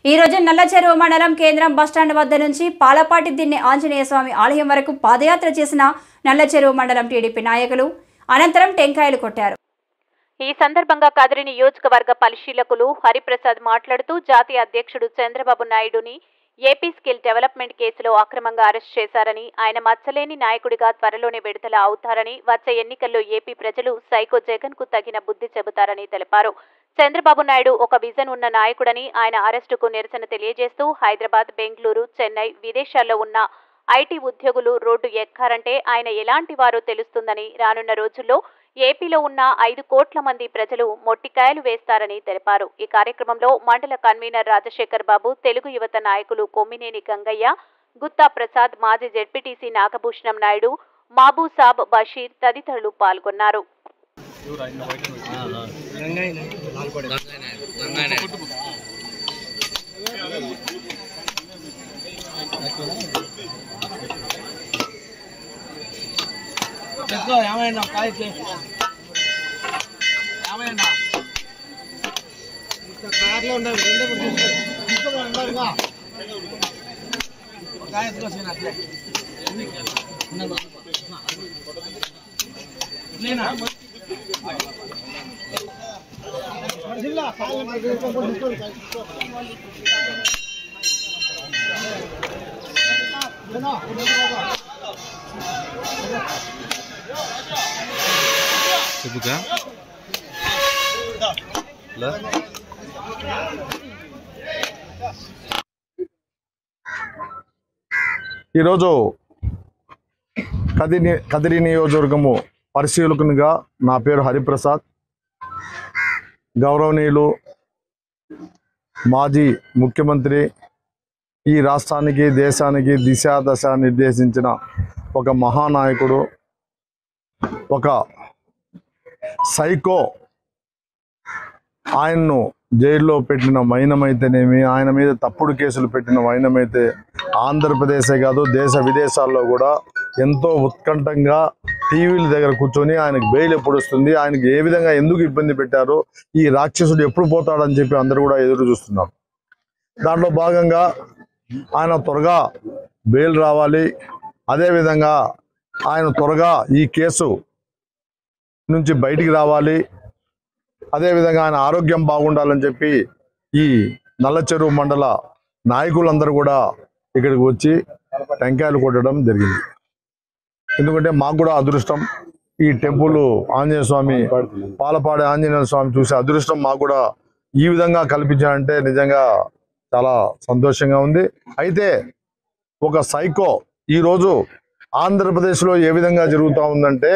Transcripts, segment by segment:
ఈ రోజు నల్లచెరువు మండలం కేంద్రం బస్టాండ్ వద్ద నుంచి పాలపాటి దిన్నె ఆంజనేయ స్వామి ఆలయం వరకు పాదయాత్ర చేసిన నల్లచెరువు మండలం టీడీపీ నాయకులు అనంతరం టెంకాయలు కొట్టారు ఈ సందర్భంగా కదిరి నియోజకవర్గ పరిశీలకులు హరిప్రసాద్ మాట్లాడుతూ జాతీయ అధ్యక్షుడు చంద్రబాబు నాయుడుని ఏపీ స్కిల్ డెవలప్మెంట్ కేసులో అక్రమంగా అరెస్ట్ చేశారని ఆయన మచ్చలేని నాయకుడిగా త్వరలోనే విడుదల అవుతారని వచ్చే ఎన్నికల్లో ఏపీ ప్రజలు సైకో జగన్ కు తగిన బుద్ధి చెబుతారని తెలిపారు చంద్రబాబు నాయుడు ఒక విజన్ ఉన్న నాయకుడని ఆయన అరెస్టుకు నిరసన తెలియజేస్తూ హైదరాబాద్ బెంగళూరు చెన్నై విదేశాల్లో ఉన్న ఐటీ ఉద్యోగులు రోడ్డు ఎక్కారంటే ఆయన ఎలాంటి వారో తెలుస్తుందని రానున్న రోజుల్లో ఏపీలో ఉన్న ఐదు కోట్ల మంది ప్రజలు మొట్టికాయలు వేస్తారని తెలిపారు ఈ కార్యక్రమంలో మండల కన్వీనర్ రాజశేఖర్ బాబు తెలుగు యువత నాయకులు కొమ్మినేని గంగయ్య గుత్తా ప్రసాద్ మాజీ జెడ్పీటీసీ నాగభూషణం నాయుడు మాబూ సాబ్ బషీర్ తదితరులు పాల్గొన్నారు చెక్కో ఏమైనా కాయ ఏమైనా కార్లో ఉన్నాయి రెండే తీసుకోమన్నారుగా కాయ ఎత్తుకొచ్చిన అట్లే నేనా చెప్పుకా ఈరోజు కదిరి కదిరి నియోజకవర్గము పరిశీలకునిగా నా పేరు హరిప్రసాద్ గౌరవనీయులు మాజీ ముఖ్యమంత్రి ఈ రాష్ట్రానికి దేశానికి దిశ దశ నిర్దేశించిన ఒక మహానాయకుడు ఒక సైకో ఆయన్ను జైల్లో పెట్టిన వైనమైతేనేమి ఆయన మీద తప్పుడు కేసులు పెట్టిన వైనమైతే ఆంధ్రప్రదేశే కాదు దేశ విదేశాల్లో కూడా ఎంతో ఉత్కంఠంగా టీవీల దగ్గర కూర్చొని ఆయనకు బెయిల్ ఎప్పుడు వస్తుంది ఆయనకి ఏ విధంగా ఎందుకు ఇబ్బంది పెట్టారు ఈ రాక్షసుడు ఎప్పుడు పోతాడని చెప్పి అందరూ కూడా ఎదురు చూస్తున్నారు దాంట్లో భాగంగా ఆయన త్వరగా బెయిల్ రావాలి అదేవిధంగా ఆయన త్వరగా ఈ కేసు నుంచి బయటికి రావాలి అదేవిధంగా ఆయన ఆరోగ్యం బాగుండాలని చెప్పి ఈ నల్లచెరువు మండల నాయకులందరూ కూడా ఇక్కడికి వచ్చి టెంకాయలు కొట్టడం జరిగింది ఎందుకంటే మాకు కూడా అదృష్టం ఈ టెంపుల్ ఆంజనేయ స్వామి పాలపాడే ఆంజనేయ స్వామి చూసే అదృష్టం మాకు కూడా ఈ విధంగా కల్పించారంటే నిజంగా చాలా సంతోషంగా ఉంది అయితే ఒక సైకో ఈరోజు ఆంధ్రప్రదేశ్లో ఏ విధంగా జరుగుతూ ఉందంటే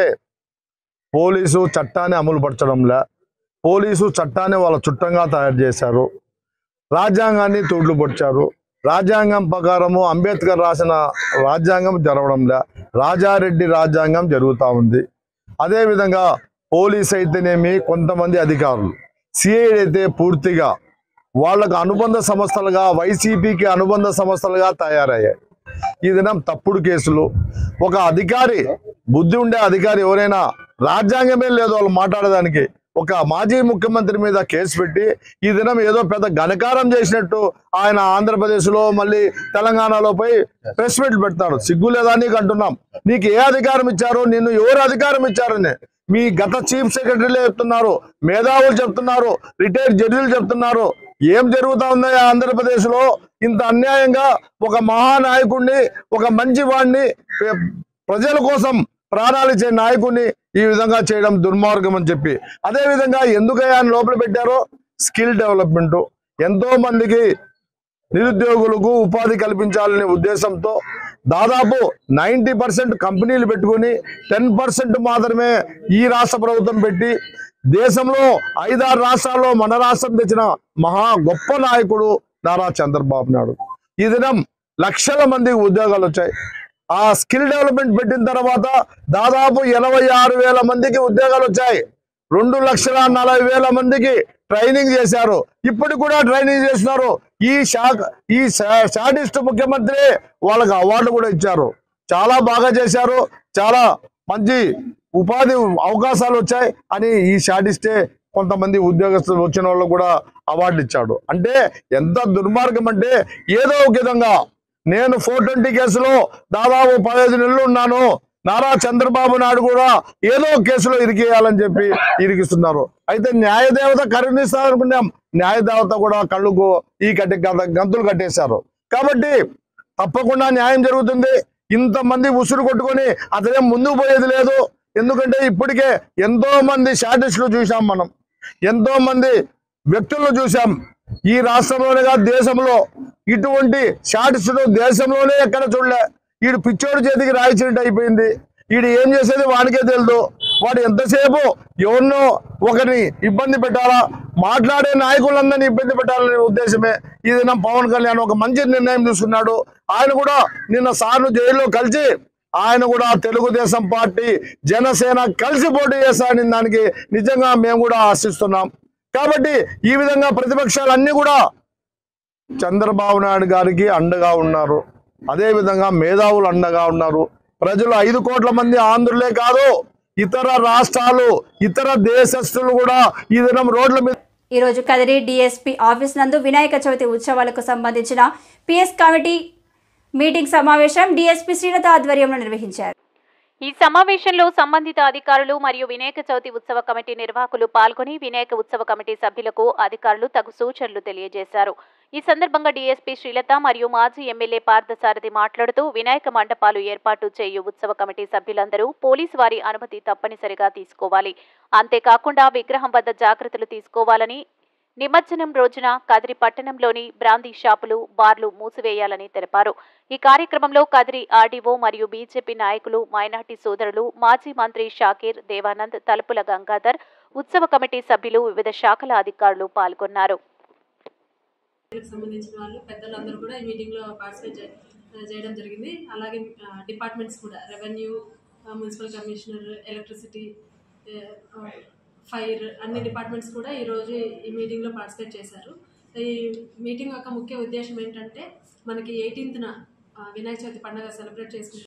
పోలీసు చట్టాన్ని అమలు పరచడంలే పోలీసు చట్టాన్ని వాళ్ళ చుట్టంగా తయారు చేశారు రాజ్యాంగాన్ని తోడ్లు పొడిచారు రాజ్యాంగం ప్రకారము అంబేద్కర్ రాసిన రాజ్యాంగం జరగడంలే రాజారెడ్డి రాజ్యాంగం జరుగుతూ ఉంది అదేవిధంగా పోలీస్ అయితేనేమి కొంతమంది అధికారులు సిఐడి అయితే పూర్తిగా వాళ్ళకు అనుబంధ సంస్థలుగా వైసీపీకి అనుబంధ సంస్థలుగా తయారయ్యాయి ఈ దినం తప్పుడు కేసులు ఒక అధికారి బుద్ధి ఉండే అధికారి ఎవరైనా రాజ్యాంగమే లేదు వాళ్ళు మాట్లాడడానికి ఒక మాజీ ముఖ్యమంత్రి మీద కేసు పెట్టి ఈ దినం ఏదో పెద్ద ఘనకారం చేసినట్టు ఆయన ఆంధ్రప్రదేశ్లో మళ్ళీ తెలంగాణలో పోయి ప్రెస్ మీట్ పెడతాడు సిగ్గు లేదా నీకు అంటున్నాం నీకు ఏ అధికారం ఇచ్చారు నిన్ను ఎవరు అధికారం ఇచ్చారని మీ గత చీఫ్ సెక్రటరీలే చెప్తున్నారు మేధావులు చెప్తున్నారు రిటైర్డ్ జడ్జిలు చెప్తున్నారు ఏం జరుగుతా ఉందో ఈ ఆంధ్రప్రదేశ్లో ఇంత అన్యాయంగా ఒక మహానాయకుడిని ఒక మంచి వాడిని ప్ర- ప్రజల కోసం ప్రాణాలు ఇచ్చే నాయకుడిని ఈ విధంగా చేయడం దుర్మార్గం అని చెప్పి అదే విధంగా ఎందుకయ్యా ఆయన లోపల పెట్టారో స్కిల్ డెవలప్మెంట్ ఎంతో మందికి నిరుద్యోగులకు ఉపాధి కల్పించాలనే ఉద్దేశంతో దాదాపు నైంటీ పర్సెంట్ కంపెనీలు పెట్టుకుని టెన్ పర్సెంట్ మాత్రమే ఈ రాష్ట్ర ప్రభుత్వం పెట్టి దేశంలో ఐదారు రాష్ట్రాల్లో మన రాష్ట్రం తెచ్చిన మహా గొప్ప నాయకుడు నారా చంద్రబాబు నాయుడు ఈ దినం లక్షల మందికి ఉద్యోగాలు వచ్చాయి ఆ స్కిల్ డెవలప్మెంట్ పెట్టిన తర్వాత దాదాపు ఎనభై ఆరు వేల మందికి ఉద్యోగాలు వచ్చాయి రెండు లక్షల నలభై వేల మందికి ట్రైనింగ్ చేశారు ఇప్పటికి కూడా ట్రైనింగ్ చేస్తున్నారు ఈ శాఖ ఈ షాటిస్ట్ ముఖ్యమంత్రి వాళ్ళకి అవార్డు కూడా ఇచ్చారు చాలా బాగా చేశారు చాలా మంచి ఉపాధి అవకాశాలు వచ్చాయి అని ఈ షాటిస్టే కొంతమంది ఉద్యోగస్తులు వచ్చిన వాళ్ళు కూడా అవార్డు ఇచ్చాడు అంటే ఎంత దుర్మార్గం అంటే ఏదో ఒక విధంగా నేను ఫోర్ ట్వంటీ కేసులో దాదాపు పదహైదు నెలలు ఉన్నాను నారా చంద్రబాబు నాయుడు కూడా ఏదో ఒక కేసులో ఇరికేయాలని చెప్పి ఇరికిస్తున్నారు అయితే న్యాయదేవత కరుణిస్తారనుకున్నాం న్యాయదేవత కూడా కళ్ళుకు ఈ కట్టి గద- గంతులు కట్టేశారు కాబట్టి తప్పకుండా న్యాయం జరుగుతుంది ఇంతమంది ఉసురు కొట్టుకొని అతనేం ముందుకు పోయేది లేదు ఎందుకంటే ఇప్పటికే ఎంతో మంది షార్టిస్టులు చూసాం మనం ఎంతో మంది వ్యక్తులను చూసాం ఈ రాష్ట్రంలోనే కాదు దేశంలో ఇటువంటి షార్టిస్టులు దేశంలోనే ఎక్కడ చూడలే వీడు పిచ్చోడి చేతికి రాయిచినట్టు అయిపోయింది వీడు ఏం చేసేది వాడికే తెలియదు వాడు ఎంతసేపు ఎవరినో ఒకరిని ఇబ్బంది పెట్టాలా మాట్లాడే నాయకులందరినీ ఇబ్బంది పెట్టాలనే ఉద్దేశమే ఇది నా పవన్ కళ్యాణ్ ఒక మంచి నిర్ణయం తీసుకున్నాడు ఆయన కూడా నిన్న సార్ను జైల్లో కలిసి ఆయన కూడా తెలుగుదేశం పార్టీ జనసేన కలిసి పోటీ చేస్తారని దానికి నిజంగా మేము కూడా ఆశిస్తున్నాం కాబట్టి ఈ విధంగా ప్రతిపక్షాలన్నీ కూడా చంద్రబాబు నాయుడు గారికి అండగా ఉన్నారు అదే విధంగా మేధావులు అండగా ఉన్నారు ప్రజలు ఐదు కోట్ల మంది ఆంధ్రులే కాదు ఇతర రాష్ట్రాలు ఇతర దేశస్తులు కూడా ఈ దినం రోడ్ల మీద ఈ రోజు కదిరి డిఎస్పీ ఆఫీస్ నందు వినాయక చవితి ఉత్సవాలకు సంబంధించిన పిఎస్ కమిటీ మీటింగ్ సమావేశం డిఎస్పీ శ్రీలత ఆధ్వర్యంలో నిర్వహించారు ఈ సమావేశంలో సంబంధిత అధికారులు మరియు వినాయక చవితి ఉత్సవ కమిటీ నిర్వాహకులు పాల్గొని వినాయక ఉత్సవ కమిటీ సభ్యులకు అధికారులు తగు సూచనలు తెలియజేశారు ఈ సందర్భంగా డీఎస్పీ శ్రీలత మరియు మాజీ ఎమ్మెల్యే పార్థసారథి మాట్లాడుతూ వినాయక మండపాలు ఏర్పాటు చేయు ఉత్సవ కమిటీ సభ్యులందరూ పోలీసు వారి అనుమతి తప్పనిసరిగా తీసుకోవాలి అంతేకాకుండా విగ్రహం వద్ద జాగ్రత్తలు తీసుకోవాలని నిమజ్జనం రోజున కదిరి పట్టణంలోని బ్రాందీ షాపులు బార్లు మూసివేయాలని తెలిపారు ఈ కార్యక్రమంలో కదిరి ఆర్డీఓ మరియు బీజేపీ నాయకులు మైనార్టీ సోదరులు మాజీ మంత్రి షాకీర్ దేవానంద్ తలుపుల గంగాధర్ ఉత్సవ కమిటీ సభ్యులు వివిధ శాఖల అధికారులు పాల్గొన్నారు దీనికి సంబంధించిన వాళ్ళు పెద్దలందరూ కూడా ఈ మీటింగ్లో పార్టిసిపేట్ చే- చేయడం జరిగింది అలాగే ఆ, డిపార్ట్మెంట్స్ కూడా రెవెన్యూ ఆ, మున్సిపల్ కమిషనర్ ఎలక్ట్రిసిటీ ఆ, ఫైర్ అన్ని డిపార్ట్మెంట్స్ కూడా ఈరోజు ఈ మీటింగ్లో పార్టిసిపేట్ చేశారు ఈ మీటింగ్ యొక్క ముఖ్య ఉద్దేశం ఏంటంటే మనకి ఎయిటీన్త్న వినాయక చవితి పండుగ సెలబ్రేట్ చేసుకుంటాం